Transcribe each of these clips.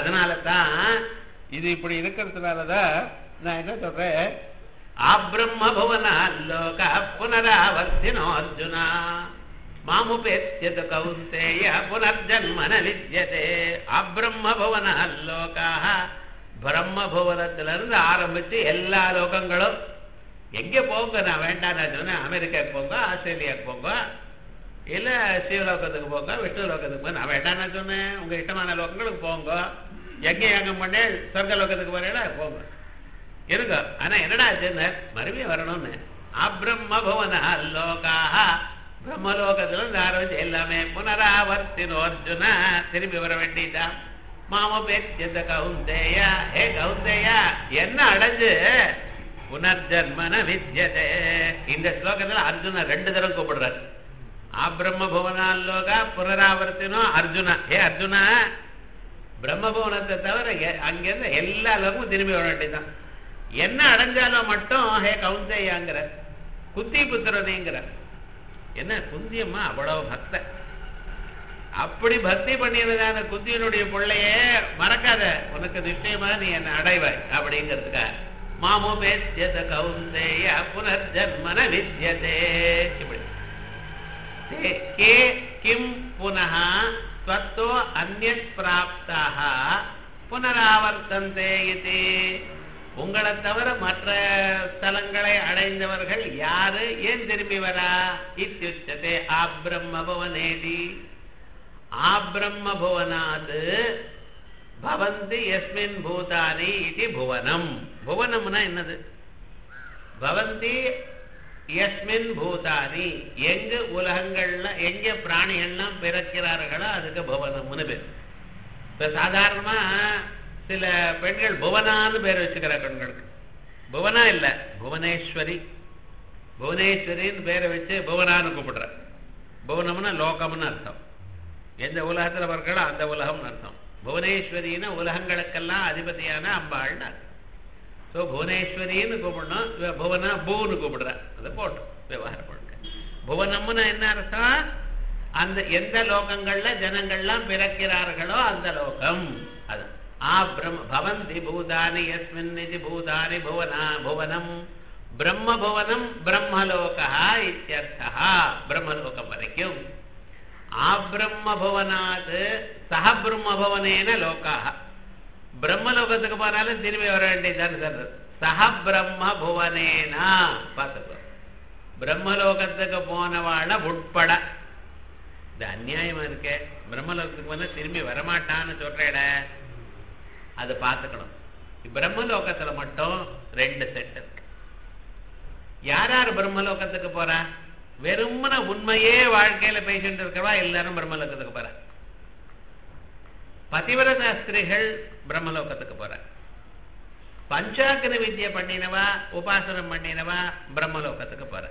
அதனால தான் இது இப்படி இருக்கிறதுனால தான் நான் என்ன சொல்றேன் ஆப்ரம்ம புவன லோக புனராவர்த்தினோ அர்ஜுனா மாமுபேத்தியது கௌந்தேய புனர்ஜன்மன வித்யதே அப்ரம்ம புவன லோகாக பிரம்ம புவனத்திலிருந்து ஆரம்பிச்சு எல்லா லோகங்களும் எங்க போங்க நான் வேண்டாம் நான் சொன்னேன் அமெரிக்காவுக்கு போங்க ஆஸ்திரேலியாவுக்கு போங்க இல்ல சிவலோகத்துக்கு போங்க விஷ்ணு லோகத்துக்கு போங்க நான் வேண்டாம் நான் சொன்னேன் உங்க இஷ்டமான லோகங்களுக்கு போங்க எங்க யாகம் பண்ணி சொர்க்க லோகத்துக்கு போறீங்களா போங்க இருங்க ஆனா என்னடா ஆச்சுன்னு மறுபடியும் வரணும்னு அப்ரம்ம புவன லோகாக பிரம்மலோகத்துல இருந்து ஆரம்பிச்சு எல்லாமே புனராவர்த்தினோ அர்ஜுன திரும்பி வர வேண்டியதான் மாமபேத்தியத கௌந்தேயா ஏ கௌந்தேயா என்ன அடைஞ்சு புனர்ஜன்மன வித்யதே இந்த ஸ்லோகத்துல அர்ஜுன ரெண்டு தடவை கூப்பிடுறாரு ஆப்ரம்ம புவனாலோகா புனராவர்த்தினோ அர்ஜுனா ஏ அர்ஜுனா பிரம்ம புவனத்தை தவிர எ- அங்கிருந்து எல்லா லோகமும் திரும்பி வர வேண்டியதுதான் என்ன அடைஞ்சாலும் மட்டும் ஹே கௌந்தேயாங்கிற குத்தி புத்திரனேங்கிற என்ன குந்தியம்மா அவ்வளவு பக்த அப்படி பக்தி பண்ணியதான குந்தியனுடைய பிள்ளையே மறக்காத உனக்கு நிச்சயமா நீ என்ன அடைவாய் அப்படிங்கிறதுக்காக மாமோ பேத்தியத கௌந்தேய புனர்ஜன்மன வித்யதே இப்படி ते के किं पुनः त्वत्तो अन्यत् பிராப்தாக புனராவர்த்தந்தே இது உங்களை தவிர மற்ற ஸ்தலங்களை அடைந்தவர்கள் யாரு ஏன் திரும்பி வரா இத்தியுச்சதே ஆப்ரம்ம புவனேதி ஆப்ரம்ம புவனாத் பவந்தி எஸ்மின் பூதானி இது புவனம் புவனம்னா என்னது பவந்தி எஸ்மின் பூதானி எங்க உலகங்கள்ல எங்க பிராணிகள்லாம் பிறக்கிறார்களோ அதுக்கு புவனம்னு பேர் இப்ப சாதாரணமா சில பெண்கள் புவனான்னு பேர் வச்சுக்கிற பெண்களுக்கு புவனா இல்ல புவனேஸ்வரி புவனேஸ்வரின்னு பேரை வச்சு புவனான்னு கூப்பிடுற புவனம்னா லோகம்னு அர்த்தம் எந்த உலகத்துல பிறக்களோ அந்த உலகம்னு அர்த்தம் புவனேஸ்வரின்னா உலகங்களுக்கெல்லாம் அதிபதியான அம்பாள்னு அர்த்தம் ஸோ புவனேஸ்வரின்னு கூப்பிடணும் இவ புவனா பூன்னு கூப்பிடுற அதை போட்டோம் விவகாரம் பண்ணுங்க புவனம்னு என்ன அர்த்தம் அந்த எந்த லோகங்கள்ல ஜனங்கள்லாம் பிறக்கிறார்களோ அந்த லோகம் அது ஆ பிரம்ம பவந்தி பூதானி எஸ்மின் இது பூதானி புவனா புவனம் பிரம்ம புவனம் பிரம்மலோகா இத்தியர்த்தா பிரம்மலோகம் வரைக்கும் ஆப்ரம்ம புவனாத் சக பிரம்ம புவனேன லோகாக பிரம்மலோகத்துக்கு போனாலும் திரும்பி வர வேண்டியதுதான் சார் சக பிரம்ம புவனேனா பார்த்துக்கோ பிரம்மலோகத்துக்கு போனவாழ உட்பட இது அநியாயமா இருக்கே பிரம்மலோகத்துக்கு போனா திரும்பி வரமாட்டான்னு சொல்றேட அதை பார்த்துக்கணும் பிரம்மலோகத்துல மட்டும் ரெண்டு செட் இருக்கு யார் யார் பிரம்மலோகத்துக்கு போறா வெறுமன உண்மையே வாழ்க்கையில பேசிட்டு இருக்கவா எல்லாரும் பிரம்மலோகத்துக்கு போறா பதிவிரத ஸ்திரீகள் பிரம்மலோகத்துக்கு போற பஞ்சாக்கர வித்யை பண்ணினவா உபாசனம் பண்ணினவா பிரம்மலோகத்துக்கு போற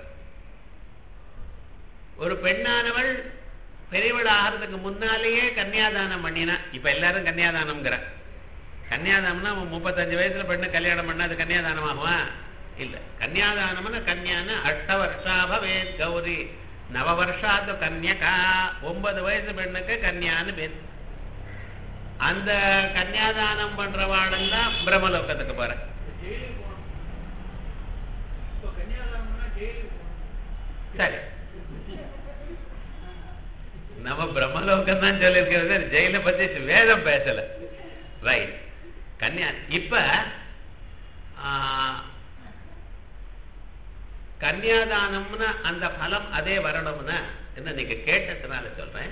ஒரு பெண்ணானவள் பெரியவள் ஆகிறதுக்கு முன்னாலேயே கன்னியாதானம் பண்ணினா இப்ப எல்லாரும் கன்னியாதானம்ங்கிற கன்னியாதானம்னா அவன் முப்பத்தஞ்சு வயசுல பெண்ணு கல்யாணம் பண்ணா அது கன்னியாதானம் ஆகுமா இல்ல கன்னியாதானம்னு கன்யான்னு அஷ்ட வருஷா பவேத் கௌரி நவ வருஷாத்து கன்யகா ஒன்பது வயசு பெண்ணுக்கு கன்யான்னு பேர் அந்த கன்னியாதானம் பண்றவாளெல்லாம் பிரம்மலோகத்துக்கு போற ஜெயிலுக்கு போகணும் இப்போ கன்னியாதானம்னா ஜெயிலுக்கு போகணும் சரி நம்ம பிரம்மலோகம் தான் சொல்லியிருக்கிறது ஜெயில பத்தி வேதம் பேசல ரைட் கன்னியா இப்ப ஆ, கன்னியாதானம்னு அந்த பலம் அதே வரணும்னா என்ன நீங்க கேட்டதுனால சொல்றேன்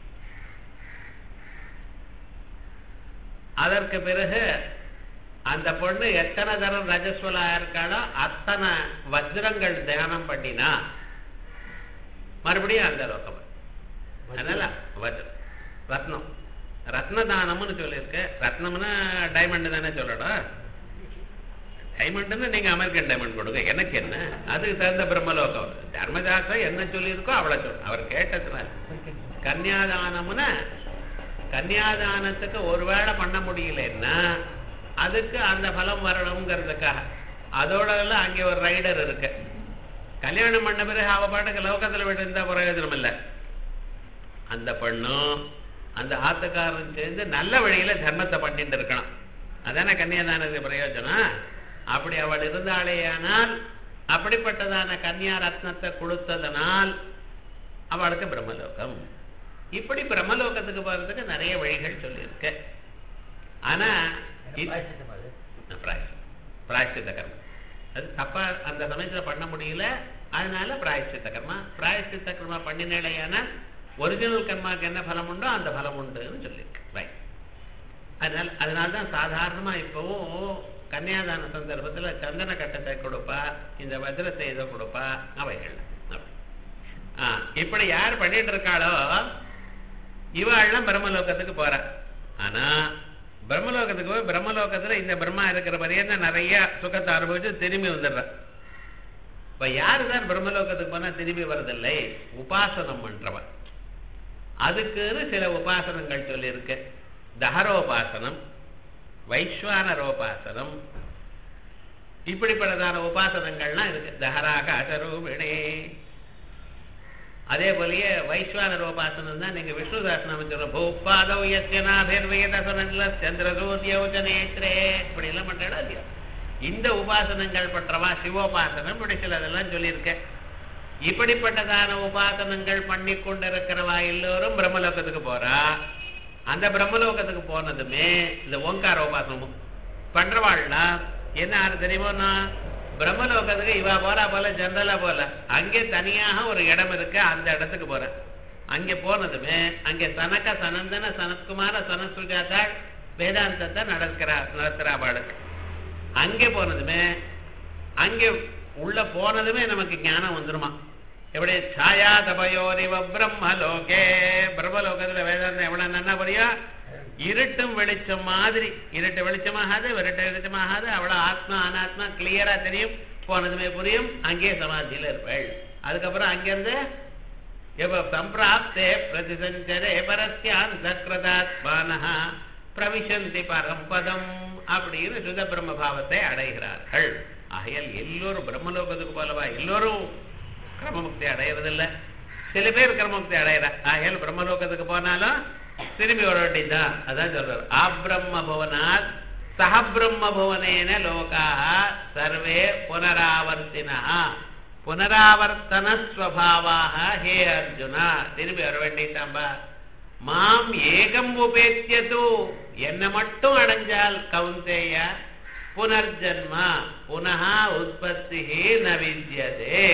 அதற்கு பிறகு அந்த பொண்ணு எத்தனை தரம் ரஜஸ்வலா இருக்காளோ அத்தனை வஜ்ரங்கள் தியானம் பண்ணினா மறுபடியும் அந்த லோகம் அதனால வஜ்ரம் ரத்னம் ரத்னதானம்னு சொல்லியிருக்கு ரத்னம்னா டைமண்ட் தானே சொல்லணும் டைமண்ட்னு நீங்க அமெரிக்கன் டைமண்ட் கொடுங்க எனக்கு என்ன அதுக்கு தகுந்த பிரம்மலோகம் தர்மதாசம் என்ன சொல்லியிருக்கோ அவளை சொல்லு அவர் கேட்டதுனால கன்னியாதானம்னா கன்னியாதானத்துக்கு ஒருவேளை பண்ண முடியலன்னா அதுக்கு அந்த பலம் வரணுங்கிறதுக்காக அதோட எல்லாம் அங்கே ஒரு ரைடர் இருக்கு கல்யாணம் பண்ண பிறகு அவ பாட்டுக்கு லோகத்துல விட்டு இருந்தா பிரயோஜனம் இல்லை அந்த பெண்ணும் அந்த ஆத்துக்காரன் சேர்ந்து நல்ல வழியில தர்மத்தை பண்ணிட்டு இருக்கணும் அதானே கன்னியாதானத்துக்கு பிரயோஜனம் அப்படி அவள் இருந்தாளேயானால் அப்படிப்பட்டதான கன்னியா ரத்னத்தை கொடுத்ததனால் அவளுக்கு பிரம்மலோகம் இப்படி பிரம்மலோகத்துக்கு போறதுக்கு நிறைய வழிகள் சொல்லியிருக்கு ஆனா இது- பிராயஷ்சித்தம். பிராயஷ்சித்த கர்மம் அது தப்பா அந்த சமயத்துல பண்ண முடியல அதனால பிராயஷ்சித்த கர்மா பிராயஷ்சித்த கர்மா பண்ணினேலையான ஒரிஜினல் கர்மாக்கு என்ன பலம் உண்டோ அந்த பலம் உண்டுன்னு சொல்லியிருக்கு ரைட் அதனால அதனால தான் சாதாரணமா இப்பவும் கன்னியாதான சந்தர்ப்பத்துல சந்தன கட்டத்தை கொடுப்பா இந்த வஜ்ரத்தை இதை கொடுப்பா அவைகள் அப்படி. ஆ, இப்படி யார் பண்ணிட்டு இருக்காளோ இவாள்லாம் பிரம்மலோகத்துக்கு போறா ஆனா பிரம்மலோகத்துக்கு போய் பிரம்மலோகத்துல இந்த பிரம்மா இருக்கிற பரியந்தம் நிறைய சுகத்தை அனுபவிச்சு திரும்பி வந்துடுறா இப்ப யாரு தான் பிரம்மலோகத்துக்கு போனா திரும்பி வரதில்லை உபாசனம் பண்றவன் அதுக்குன்னு சில உபாசனங்கள் சொல்லியிருக்கு தஹரோபாசனம் வைஸ்வானரோபாசனம் இப்படிப்பட்டதான உபாசனங்கள்லாம் இருக்கு தஹராக அசரூபிணே அதே போலயே வைஸ்வானர் உபாசனம் தான் நீங்க விஷ்ணு சாசனம் சொல்ற பூப்பாதவ் யஸ்யநாபிர்வேதசனல்ல சந்திரசூத்யோஜனேத்ரே இப்படி எல்லாம் பண்றா இல்லையா இந்த உபாசனங்கள் பண்றவா சிவோபாசனம் இப்படி சிலதெல்லாம் சொல்லியிருக்கேன் இப்படிப்பட்டதான உபாசனங்கள் பண்ணி கொண்டிருக்கிறவா எல்லோரும் பிரம்மலோகத்துக்கு போறா அந்த பிரம்மலோகத்துக்கு போனதுமே இந்த ஓங்கார உபாசனமும் பண்றவாள்னா என்ன ஆறு தெரியுமோன்னா பிரம்மலோகத்துக்கு இவா போறா போல ஜெனரலா போல அங்கே தனியாக ஒரு இடம் இருக்கு அந்த இடத்துக்கு போற அங்கே போனதுமே அங்கே சனக சனந்தன சனத்குமார சனசுஜாதாள் வேதாந்தத்தை நடக்கிறா நடத்துறா பாளுக்கு அங்கே போனதுமே அங்கே உள்ள போனதுமே நமக்கு ஞானம் வந்துருமா எப்படி சாயா தபயோரிவ பிரம்மலோகே பிரம்மலோகத்துல வேதாந்தம் எவ்வளவு நன்னா புரியும் இருட்டும் வெளிச்சம் மாதிரி இருட்டு வெளிச்சமாகாது விரட்டு வெளிச்சமாகாது அவ்வளவு ஆத்மா அனாத்மா கிளியரா தெரியும் போனதுமே புரியும் அங்கேயே சமாதியில இருப்பாள் அதுக்கப்புறம் அங்கிருந்து எவ சம்பிராப்தே பிரதிசஞ்சரே பரஸ்யான் சக்ரதாத்மானஹ பிரவிசந்தி பரம்பதம் அப்படின்னு சுத பிரம்ம பாவத்தை அடைகிறார்கள் ஆகையால் எல்லோரும் பிரம்மலோகத்துக்கு போலவா எல்லோரும் கிரமமுக்தி அடையறதில்லை சில பேர் கிரமமுக்தி அடையிறா ஆகையால் பிரம்மலோகத்துக்கு போனாலும் திரும்பி வர வேண்டியதுதான் அதான் சொல்றாரு ஆப்ரம்ம புவனாத் சஹ பிரம்ம புவனேன லோகாக சர்வே புனராவர்த்தினா புனராவர்த்தன ஸ்வபாவாக ஹே அர்ஜுனா திரும்பி வர வேண்டியதாம்பா மாம் ஏகம் உபேத்தியது என்ன மட்டும் அடைஞ்சால் கவுந்தேய புனர்ஜன்மா புனः உற்பத்தி ந வித்யதே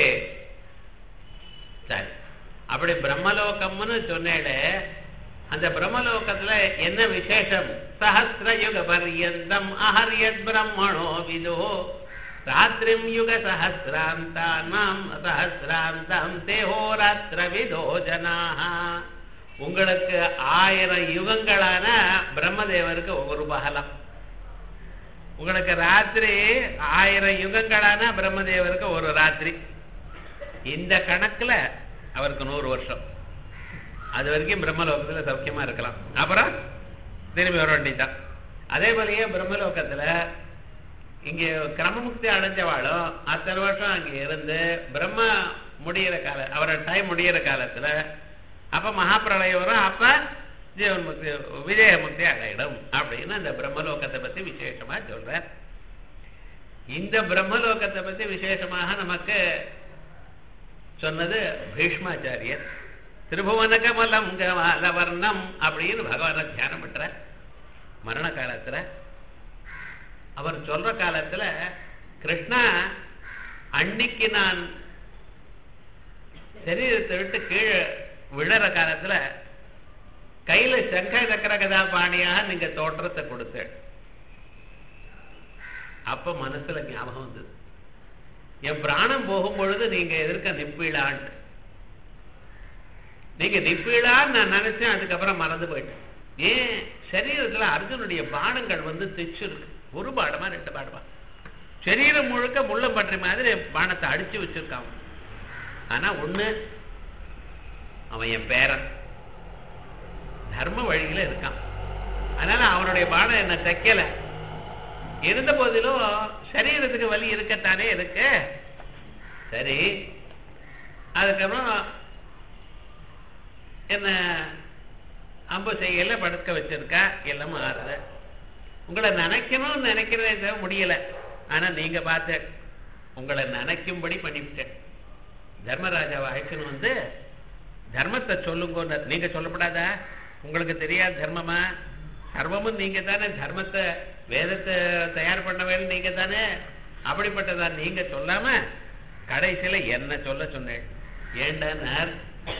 சரி அப்படி பிரம்மலோகம்னு சொன்னேடே அந்த பிரம்மலோகத்துல என்ன விசேஷம் சஹசிர யுக பர்யந்தம் அஹர்யத் பிரம்மணோ விதோ ராத்திரிம் யுக சஹசிராந்தானாம் சஹசிராந்தம் தேஹோராத்திர விதோ ஜனாக உங்களுக்கு ஆயிரம் யுகங்களான பிரம்மதேவருக்கு ஒரு பகலம் உங்களுக்கு ராத்திரி ஆயிரம் யுகங்களான பிரம்மதேவருக்கு ஒரு ராத்திரி இந்த கணக்குல அவருக்கு நூறு வருஷம் அது வரைக்கும் பிரம்மலோகத்துல சௌக்கியமா இருக்கலாம் அப்புறம் திரும்பி வர வேண்டியதுதான் அதே போலயே பிரம்மலோகத்துல இங்க கிரமமுக்தி அடைஞ்சவாளும் அத்தனை வருஷம் அங்க இருந்து பிரம்ம முடியிற கால அவரோட டைம் முடியிற காலத்துல அப்ப மகாபிரளயம் வரும் அப்ப ஜீவன் முக்தி விஜய முக்தி அடையிடும் அப்படின்னு அந்த பிரம்மலோகத்தை பத்தி விசேஷமா சொல்ற இந்த பிரம்மலோகத்தை பத்தி விசேஷமாக நமக்கு சொன்னது பீஷ்மாச்சாரியர் திருபுவன கமலம் கமலவர்ணம் அப்படின்னு பகவான தியானம் பண்ற மரண காலத்துல அவர் சொல்ற காலத்துல கிருஷ்ணா அன்னைக்கு நான் சரீரத்தை விட்டு கீழே விழற காலத்துல கையில சங்க சக்கர கதா பாணியாக நீங்க தோற்றத்தை கொடுத்த அப்ப மனசுல ஞாபகம் வந்தது என் பிராணம் போகும் பொழுது நீங்க எதிர்க்க நிப்பீழான்ட்டு நீங்க நிப்பீழான்னு நான் நினைச்சேன் அதுக்கப்புறம் மறந்து போயிட்டேன் ஏன் சரீரத்துல அர்ஜுனுடைய பானங்கள் வந்து தைச்சிருக்கு ஒரு பாடமா ரெண்டு பாடமா சரீரம் முழுக்க முள்ளம் பற்றி மாதிரி பானத்தை அடிச்சு வச்சிருக்கான் ஆனா ஒண்ணு அவன் என் பேரன் தர்ம வழியில இருக்கான் அதனால அவனுடைய பானம் என்ன தைக்கல இருந்த போதிலும் சரீரத்துக்கு வலி இருக்கத்தானே இருக்கு சரி அதுக்கப்புறம் என்ன அம்பு செய்யல படுக்க வச்சிருக்கா எல்லாம் மாறுது உங்களை நினைக்கணும்னு நினைக்கிறதே தவிர முடியல ஆனா நீங்க பார்த்த உங்களை நினைக்கும்படி பண்ணிவிட்டேன் தர்மராஜாவை அழைக்கணும் வந்து தர்மத்தை சொல்லுங்க நீங்க சொல்லப்படாதா உங்களுக்கு தெரியாது தர்மமா சர்வமும் நீங்க தானே தர்மத்தை வேதத்தை தயார் பண்ண வேணும் நீங்க தானே அப்படிப்பட்டதா நீங்க சொல்லாம கடைசியில என்ன சொல்ல சொன்னேன் ஏண்டானார்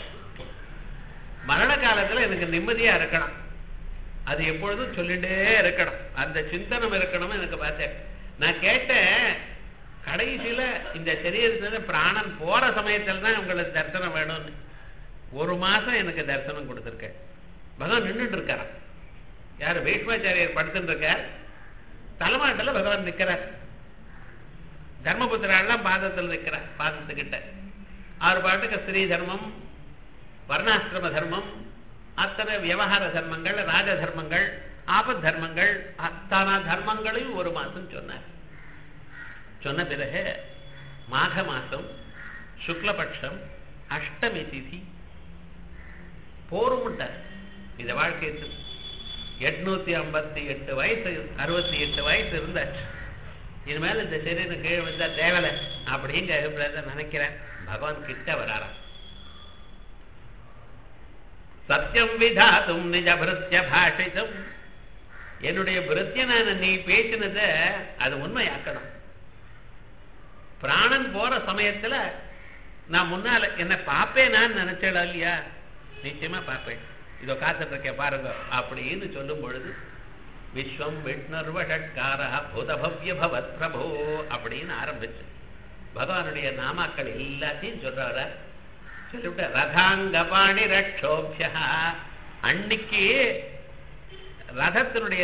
மரண காலத்துல எனக்கு நிம்மதியா இருக்கணும் அது எப்பொழுதும் சொல்லிட்டே இருக்கணும் அந்த சிந்தனம் இருக்கணும் எனக்கு பார்த்தேன் நான் கேட்டேன் கடைசியில இந்த சரீரத்துல பிராணன் போற சமயத்துல தான் உங்களுக்கு தரிசனம் வேணும்னு ஒரு மாசம் எனக்கு தரிசனம் கொடுத்துருக்கேன் பகவான் நின்றுட்டு இருக்காராம் யார் பீஷ்மாச்சாரியர் படுத்துட்டு இருக்கார் தலைமாட்டில் பகவான் நிற்கிறார் தர்மபுத்திராலாம் பாதத்தில் நிற்கிறார் பாதத்துக்கிட்ட அவர் பாட்டுக்கு ஸ்ரீ தர்மம் வர்ணாசிரம தர்மம் அத்தனை விவகார தர்மங்கள் ராஜ தர்மங்கள் ஆபத் தர்மங்கள் அத்தனை தர்மங்களையும் ஒரு மாசம் சொன்னார் சொன்ன பிறகு மாக மாசம் சுக்லபட்சம் அஷ்டமி திதி போரும்ட்டார் இந்த வாழ்க்கைக்கு எட்நூத்தி ஐம்பத்தி எட்டு வயசு அறுபத்தி எட்டு வயசு இருந்தாச்சு இனிமேல் இந்த சரீரம் கீழே வந்தா தேவலை அப்படிங்கிற அபிப்பிராயத்தை நினைக்கிறேன் பகவான் கிட்ட வராராம் சத்தியம் விதாத்தும் நிஜ பிருத்திய பாஷிதம் என்னுடைய பிருத்தியனான நீ பேசினத அது உண்மையாக்கணும் பிராணன் போற சமயத்துல நான் முன்னால என்ன பாப்பேன் நான் நினைச்சேடா இல்லையா நிச்சயமா பார்ப்பேன் இதோ காத்துட்டு இருக்கேன் பாருங்க அப்படின்னு சொல்லும் பொழுது விஸ்வம் விஷ்ணுர்வஷட்கார பூதபவ்ய பவத் பிரபோ அப்படின்னு ஆரம்பிச்சு பகவானுடைய நாமாக்கள் எல்லாத்தையும் சொல்றாரு சொல்லிவிட்ட ரதாங்கபாணி ரட்சோபியா அன்னைக்கு ரதத்தினுடைய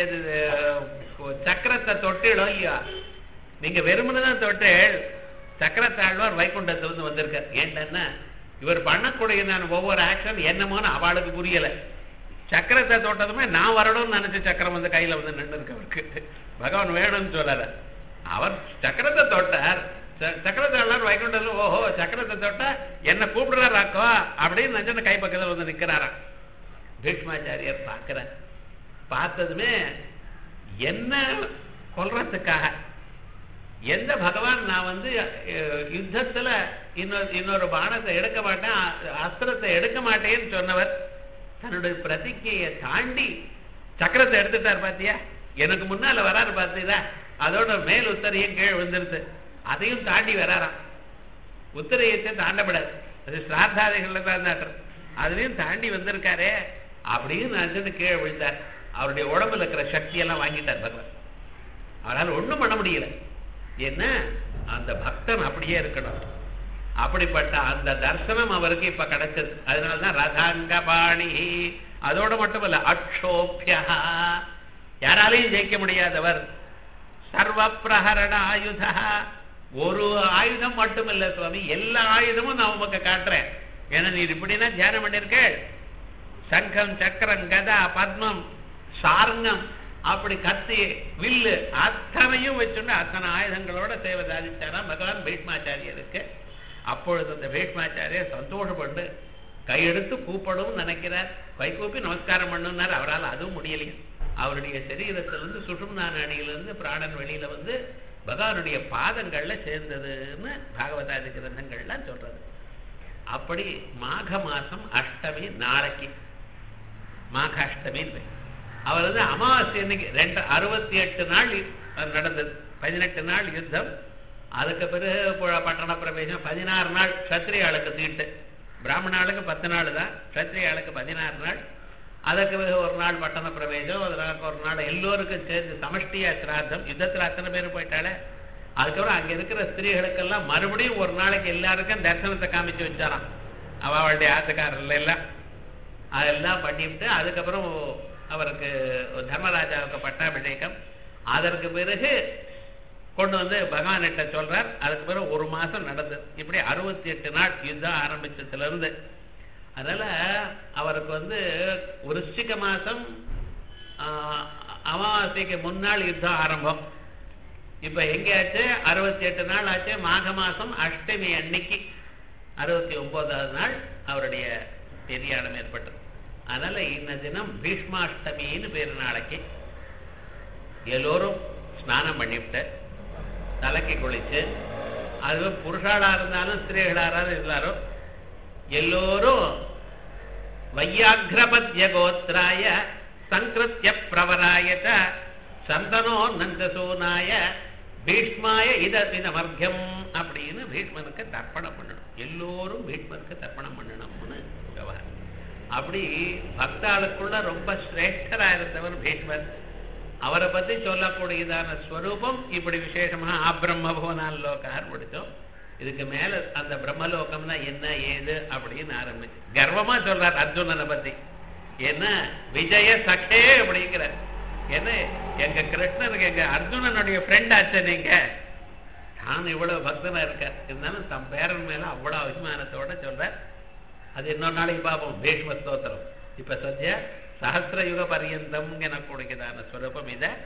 சக்கரத்தை தொட்டிடோ இல்லையா நீங்க வெறுமனதான் தொட்டேள் சக்கரத்தாழ்வார் வைகுண்டத்திலிருந்து வந்திருக்கார் ஏன்னா இவர் பண்ணக்கூடிய நான் ஒவ்வொரு ஆக்ஷன் என்னமோன்னு அவளுக்கு புரியல சக்கரத்தை தொட்டதுமே நான் வரணும்னு நினைச்ச சக்கரம் வந்து கையில வந்து நின்று இருக்கு அவருக்கு பகவான் வேணும்னு சொல்லல அவர் சக்கரத்தை தொட்டார் சக்கரத்தாழ்வார் வைகுண்டத்தில் ஓஹோ சக்கரத்தை தொட்டா என்ன கூப்பிடுறாராக்கோ அப்படின்னு நினைச்சு கை பக்கத்தில் வந்து நிக்கிறாராம் பீஷ்மாச்சாரியர் பார்க்கிறார் பார்த்ததுமே என்ன கொல்றதுக்காக எந்த பகவான் நான் வந்து யுத்தத்துல இன்னொரு இன்னொரு பானத்தை எடுக்க மாட்டேன் அஸ்திரத்தை எடுக்க மாட்டேன்னு சொன்னவர் தன்னுடைய பிரதிக்கையை தாண்டி சக்கரத்தை எடுத்துட்டார் பாத்தியா எனக்கு முன்னால வராரு பார்த்தீங்களா அதோட மேல் உத்தரையும் கீழே விழுந்துருது அதையும் தாண்டி வராராம் உத்தரையத்தை தாண்டப்படாது அது சிரார்த்தாதிகள்ல தான் தாட்டுறது அதுலயும் தாண்டி வந்திருக்காரே அப்படின்னு நினைச்சுட்டு கீழே விழுந்தார் அவருடைய உடம்புல இருக்கிற சக்தியெல்லாம் வாங்கிட்டார் பகவான் அவரால் ஒண்ணும் பண்ண முடியல என்ன அந்த பக்தன் அப்படியே இருக்கணும் அப்படிப்பட்ட அந்த தர்சனம் அவருக்கு இப்ப கிடைச்சது அதனாலதான் ரதாங்கபாணி அதோட மட்டுமல்ல அக்ஷோபியா யாராலையும் ஜெயிக்க முடியாதவர் சர்வ பிரகரண ஆயுதா ஒரு ஆயுதம் மட்டும் இல்ல சுவாமி எல்லா ஆயுதமும் நான் உமக்கு காட்டுறேன் ஏன்னா நீர் இப்படின்னா தியானம் பண்ணிருக்கேள் சங்கம் சக்கரம் கதா பத்மம் சார்ங்கம் அப்படி கத்தி வில்லு அத்தனையும் வச்சுட்டு அத்தனை ஆயுதங்களோட சேவை சாதிச்சாரா பகவான் பீஷ்மாச்சாரியருக்கு அப்பொழுது அந்த பீஷ்மாச்சாரியர் சந்தோஷப்பட்டு கையெடுத்து கூப்பிடவும் நினைக்கிறார் கை கூப்பி நமஸ்காரம் பண்ணுனார் அவரால் அதுவும் முடியலையே அவருடைய சரீரத்திலிருந்து சுஷும்னா நாடியிலிருந்து பிராணன் வெளியில வந்து பகவானுடைய பாதங்கள்ல சேர்ந்ததுன்னு பாகவதாதி கிரந்தங்கள்லாம் சொல்றது அப்படி மாக மாசம் அஷ்டமி நாளைக்கு மாக அஷ்டமின்னு அவர் வந்து அமாவாசை அன்னைக்கு ரெண்டு அறுபத்தி எட்டு நாள் நடந்தது பதினெட்டு நாள் யுத்தம் அதுக்கு பிறகு பட்டண பிரவேசம் பதினாறு நாள் சத்திரியாளுக்கு தீட்டு பிராமணாளுக்கு பத்து நாள் தான் சத்திரியாளுக்கு பதினாறு நாள் அதுக்கு பிறகு ஒரு நாள் பட்டண பிரவேசம் அதற்கு ஒரு நாள் எல்லோருக்கும் சேர்ந்து சமஷ்டியா சிராத்தம் யுத்தத்தில் அத்தனை பேர் போயிட்டாலே அதுக்கப்புறம் அங்க இருக்கிற ஸ்திரீகளுக்கெல்லாம் மறுபடியும் ஒரு நாளைக்கு எல்லாருக்கும் தரிசனத்தை காமிச்சு வச்சாராம் அவளுடைய ஆத்துக்காரர்கள் எல்லாம் அதெல்லாம் பண்ணிவிட்டு அதுக்கப்புறம் அவருக்கு தர்மராஜாவுக்கு பட்டாபிஷேகம் அதற்கு பிறகு கொண்டு வந்து பகவான்கிட்ட சொல்றார் அதுக்கு பிறகு ஒரு மாசம் நடந்தது இப்படி அறுபத்தி எட்டு நாள் யுத்தம் ஆரம்பிச்சதுல இருந்து அதனால அவருக்கு வந்து விருச்சிக மாசம் அமாவாசைக்கு முன்னாள் யுத்தம் ஆரம்பம் இப்ப எங்கேயாச்சு அறுபத்தி எட்டு நாள் ஆச்சு மாக மாசம் அஷ்டமி அன்னைக்கு அறுபத்தி ஒன்பதாவது நாள் அவருடைய பெரியாடம் ஏற்பட்டது அதனால இந்த தினம் பீஷ்மாஷ்டமின்னு பேரு நாளைக்கு எல்லோரும் ஸ்நானம் பண்ணிவிட்டு தலைக்கு குளிச்சு அது புருஷாளா இருந்தாலும் ஸ்திரீகளாராலும் இருந்தாலும் எல்லோரும் வையாகிரபத்ய கோத்ராய சங்கிருத்திய பிரவராயத சந்தனோ நந்தசூனாய பீஷ்மாய இத தினமர்க்கியம் அப்படின்னு பீஷ்மனுக்கு தர்ப்பணம் பண்ணணும் எல்லோரும் பீஷ்மனுக்கு தர்ப்பணம் பண்ணணும்னு விவகாரம் அப்படி பக்தாளுக்குள்ள ரொம்ப சிரேஷ்டரா இருந்தவர் பீஷ்மர் அவரை பத்தி சொல்லக்கூடியதான ஸ்வரூபம் இப்படி விசேஷமா ஆபிரம்ம புவனால் லோகார் முடிச்சோம் இதுக்கு மேல அந்த பிரம்மலோகம்னா என்ன ஏது அப்படின்னு ஆரம்பிச்சு கர்வமா சொல்றார் அர்ஜுனனை பத்தி என்ன விஜய சகே அப்படிங்கிற என்ன எங்க கிருஷ்ணனுக்கு எங்க அர்ஜுனனுடைய ஃப்ரெண்ட் ஆச்சு நீங்க நான் இவ்வளவு பக்தனா இருக்கார் இருந்தாலும் தம் பேரன் மேல அவ்வளவு அபிமானத்தோட சொல்ற அது இன்னொரு நாளைக்கு பார்ப்போம் பீஷ்ம ஸ்தோத்திரம் இப்ப சத்யா சஹசிர யுக பரியந்தம் எனக்கூடியதான ஸ்வரூபம் இதை